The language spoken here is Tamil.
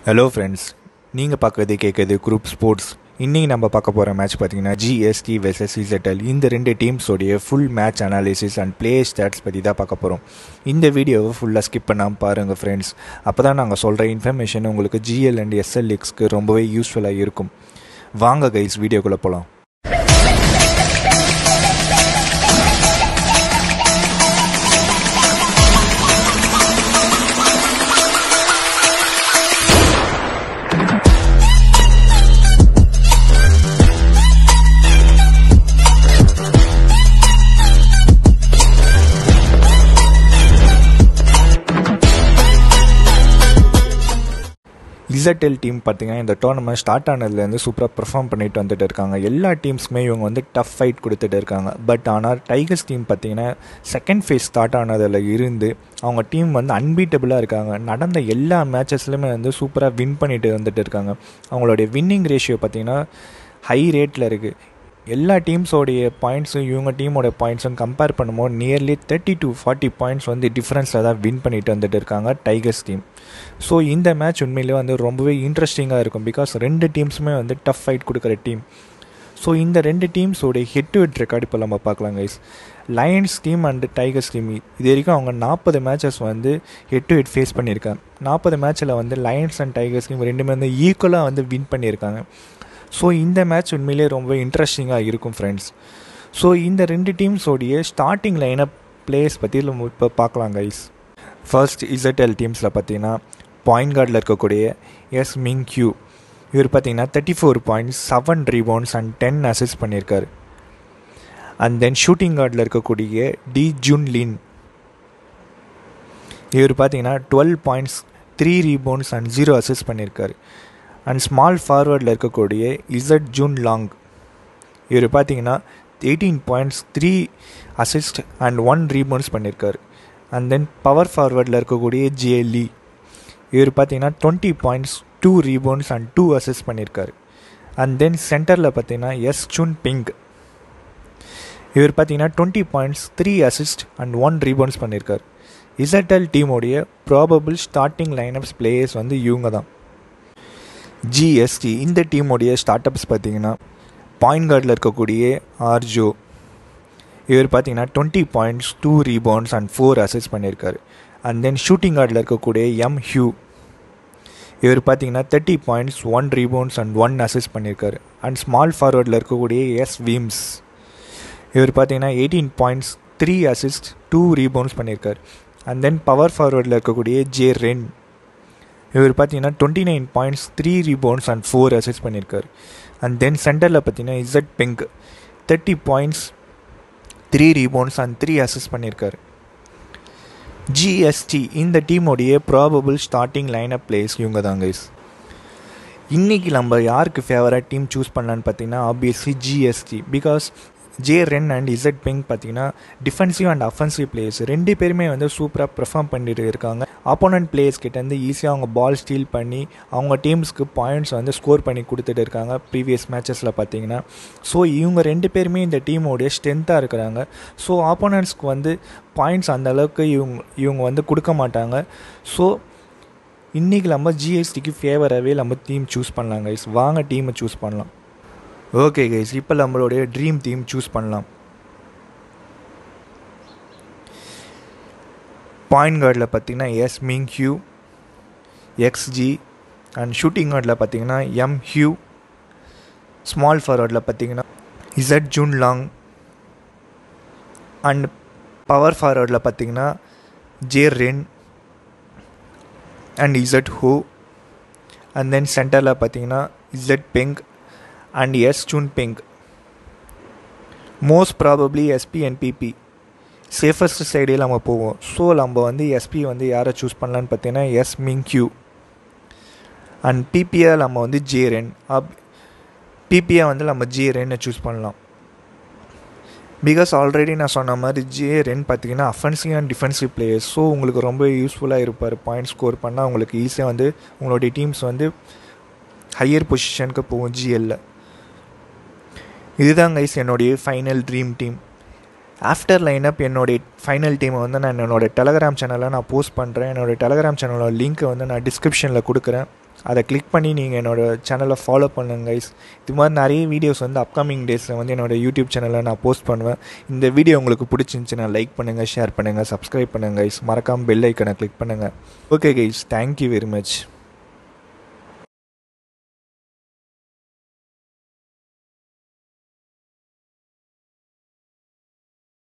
ஹலோ ஃப்ரெண்ட்ஸ் நீங்கள் பார்க்கறது கேட்குறது குரூப் ஸ்போர்ட்ஸ் இன்றைக்கி நம்ம பார்க்க போகிற மேட்ச் பார்த்தீங்கன்னா ஜிஎஸ்டி வெர்சஸ் இசட்டல் இந்த ரெண்டு டீம்ஸோடைய full match analysis and play stats பற்றி தான் பார்க்க போகிறோம் இந்த வீடியோவை ஃபுல்லாக ஸ்கிப் பண்ணாமல் பாருங்கள் ஃப்ரெண்ட்ஸ் அப்போ தான் நாங்கள் சொல்கிற இன்ஃபர்மேஷன் உங்களுக்கு ஜிஎல் அண்ட் எஸ்எல்எக்ஸ்க்கு ரொம்பவே யூஸ்ஃபுல்லாக இருக்கும் வாங்க கைஸ் வீடியோக்குள்ளே போகலாம் இசட்டெல் டீம் பார்த்தீங்கன்னா இந்த டோர்னமெண்ட் ஸ்டார்ட் ஆனதுலேருந்து சூப்பராக பெர்ஃபார்ம் பண்ணிட்டு வந்துட்டு இருக்காங்க எல்லா டீம்ஸுமே இவங்க வந்து டஃப் ஃபைட் கொடுத்துட்டு இருக்காங்க பட் ஆனால் டைகர்ஸ் டீம் பார்த்தீங்கன்னா செகண்ட் ஃபேஸ் ஸ்டார்ட் ஆனதில் இருந்து அவங்க டீம் வந்து அன்பீட்டபுளாக இருக்காங்க நடந்த எல்லா மேட்சஸ்லையுமே வந்து சூப்பராக வின் பண்ணிட்டு வந்துட்டு இருக்காங்க அவங்களுடைய வின்னிங் ரேஷியோ பார்த்தீங்கன்னா ஹை ரேட்டில் இருக்குது எல்லா டீம்ஸோடைய பாயிண்ட்ஸும் இவங்க டீமோட பாயிண்ட்ஸும் கம்பேர் பண்ணும்போது nearly thirty to forty points வந்து டிஃப்ரென்ஸில் தான் வின் பண்ணிட்டு வந்துட்டு இருக்காங்க டைகர்ஸ் டீம் ஸோ இந்த மேட்ச் உண்மையிலே வந்து ரொம்பவே இன்ட்ரெஸ்டிங்காக இருக்கும் பிகாஸ் ரெண்டு டீம்ஸுமே வந்து டஃப் ஃபைட் கொடுக்குற டீம் ஸோ இந்த ரெண்டு டீம்ஸோடைய ஹெட் டு ஹெட் ரெக்கார்டு இப்போ நம்ம பார்க்கலாம் guys lions team and tigers team இது வரைக்கும் அவங்க நாற்பது மேட்சஸ் வந்து ஹெட் டு ஹெட் ஃபேஸ் பண்ணியிருக்காங்க நாற்பது மேட்ச்சில் வந்து லயன்ஸ் அண்ட் டைகர்ஸ் டீம் ரெண்டுமே வந்து ஈக்குவலாக வந்து வின் பண்ணியிருக்காங்க ஸோ இந்த மேட்ச் உண்மையிலே ரொம்ப இன்ட்ரெஸ்டிங்காக இருக்கும் ஃப்ரெண்ட்ஸ் ஸோ இந்த ரெண்டு டீம்ஸோடைய ஸ்டார்டிங் லைனப் பிளேயர்ஸ் பற்றி நம்ம இப்போ பார்க்கலாம் கைஸ் ஃபர்ஸ்ட் இசட்எல் டீம்ஸில் பார்த்தீங்கன்னா பாயிண்ட் கார்டில் இருக்கக்கூடிய எஸ் மிங் கியூ இவர் பார்த்தீங்கன்னா thirty four points seven rebounds and ten assist பண்ணியிருக்காரு அண்ட் தென் ஷூட்டிங் கார்டில் இருக்கக்கூடிய டி ஜுன் லின் இவர் பார்த்தீங்கன்னா twelve points three rebounds and zero assist பண்ணியிருக்காரு அண்ட் ஸ்மால் ஃபார்வர்டில் இருக்கக்கூடிய இசட் ஜூன் லாங் இவர் பார்த்தீங்கன்னா eighteen points three assist and one rebounds பண்ணியிருக்காரு அண்ட் தென் பவர் ஃபார்வர்டில் இருக்கக்கூடிய ஜே லீ இவர் பார்த்தீங்கன்னா twenty points two rebounds and two assist பண்ணியிருக்காரு அண்ட் தென் சென்டரில் பார்த்தீங்கன்னா எஸ் சுன் பிங்க் இவர் பார்த்தீங்கன்னா twenty points three assist and one rebounds பண்ணியிருக்காரு இசட்டல் டீமோடைய ப்ராபபிள் ஸ்டார்டிங் லைனப்ஸ் பிளேயர்ஸ் வந்து இவங்க தான் ஜிஎஸ்டி இந்த டீமோடைய ஸ்டார்ட் அப்ஸ் பார்த்தீங்கன்னா பாயிண்ட் கார்டில் இருக்கக்கூடிய ஆர்ஜோ இவர் பார்த்தீங்கன்னா twenty points two rebounds and four assist பண்ணியிருக்காரு அண்ட் தென் ஷூட்டிங் கார்டில் இருக்கக்கூடிய எம் ஹியூ இவர் பார்த்தீங்கன்னா thirty points one rebounds and one assist பண்ணியிருக்காரு அண்ட் ஸ்மால் ஃபார்வர்டில் இருக்கக்கூடிய எஸ் வீம்ஸ் இவர் பார்த்தீங்கன்னா eighteen points three assist two rebounds பண்ணியிருக்காரு அண்ட் தென் பவர் ஃபார்வர்டில் இருக்கக்கூடிய ஜே ரென் இவர் பார்த்தீங்கன்னா twenty nine points three rebounds and four assist பண்ணியிருக்காரு அண்ட் தென் சென்டரில் பார்த்தீங்கன்னா Z Bing thirty points three rebounds and three assist பண்ணியிருக்காரு ஜிஎஸ்டி இந்த டீமோடைய ப்ராபபிள் ஸ்டார்டிங் லைனப் பிளேஸ் இவங்க தான் கைஸ் இன்றைக்கி நம்ம யாருக்கு ஃபேவராக டீம் சூஸ் பண்ணலான்னு பார்த்தீங்கன்னா obviously GST because J Ren and Z Bing பார்த்தீங்கன்னா டிஃபென்சிவ் அண்ட் அஃபென்சிவ் பிளேயர்ஸ் ரெண்டு பேருமே வந்து சூப்பராக பெர்ஃபார்ம் பண்ணிட்டு இருக்காங்க ஆப்போனன்ட் பிளேயர்ஸ் கிட்டேருந்து ஈஸியாக அவங்க பால் ஸ்டீல் பண்ணி அவங்க டீம்ஸ்க்கு பாயிண்ட்ஸ் வந்து ஸ்கோர் பண்ணி கொடுத்துட்டு இருக்காங்க ப்ரீவியஸ் மேட்சஸில் பார்த்தீங்கன்னா ஸோ இவங்க ரெண்டு பேருமே இந்த டீமோடைய ஸ்ட்ரென்த்தாக இருக்கிறாங்க ஸோ ஆப்போனன்ட்ஸ்க்கு வந்து பாயிண்ட்ஸ் அந்த அளவுக்கு இவங்க இவங்க வந்து கொடுக்க மாட்டாங்க ஸோ இன்றைக்கி நம்ம ஜிஎஸ்டிக்கு ஃபேவராகவே நம்ம டீம் சூஸ் பண்ணலாம் கைஸ் வாங்க டீமை சூஸ் பண்ணலாம் ஓகே கைஸ் இப்போ நம்மளுடைய ட்ரீம் டீம் சூஸ் பண்ணலாம் பாயிண்ட் கார்டில் பார்த்தீங்கன்னா S Ming Hu XG and shooting கார்டில் பார்த்தீங்கன்னா எம் ஹியூ ஸ்மால் ஃபார்வர்டில் பார்த்தீங்கன்னா Z Jun Long and power ஃபார்வர்டில் பார்த்தீங்கன்னா J Ren and Z Hu and then சென்டரில் பார்த்தீங்கன்னா Z Beng and S Sun Bing most probably SP and BB safest சைடே நம்ம போவோம் ஸோ நம்ம வந்து எஸ்பி வந்து யாரை சூஸ் பண்ணலான்னு பார்த்தீங்கன்னா எஸ் மிங் கியூ அண்ட் பிபியை நம்ம வந்து ஜே ரென் அப் பிபியை வந்து நம்ம ஜே ரென்னை சூஸ் பண்ணலாம் பிகாஸ் ஆல்ரெடி நான் சொன்ன மாதிரி ஜே ரென் பார்த்தீங்கன்னா offensive and defensive players so உங்களுக்கு ரொம்ப யூஸ்ஃபுல்லாக இருப்பார் பாயிண்ட் ஸ்கோர் பண்ணால் உங்களுக்கு ஈஸியாக வந்து உங்களுடைய டீம்ஸ் வந்து ஹையர் பொசிஷனுக்கு போகும் ஜிஎல்ல இதுதான் கைஸ் என்னுடைய final dream team after lineup என்னுடைய ஃபைனல் டீமை வந்து நான் என்னோடய டெலகிராம் சேனலில் நான் போஸ்ட் பண்ணுறேன் என்னோடய டெலகிராம் சேனலோட லிங்க்கை வந்து நான் டிஸ்கிரிப்ஷனில் கொடுக்குறேன் அதை கிளிக் பண்ணி நீங்கள் என்னோடய சேனலை ஃபாலோ பண்ணுங்க கைஸ் இது மாதிரி நிறைய வீடியோஸ் வந்து அப்கமிங் டேஸில் வந்து என்னோடய யூடியூப் சேனலில் நான் போஸ்ட் பண்ணுவேன் இந்த வீடியோ உங்களுக்கு பிடிச்சிருந்துச்சுன்னா லைக் பண்ணுங்கள் ஷேர் பண்ணுங்கள் சப்ஸ்கிரைப் பண்ணுங்கள் கைஸ் மறக்காமல் பெல் ஐக்கனை கிளிக் பண்ணுங்கள் okay guys thank you very much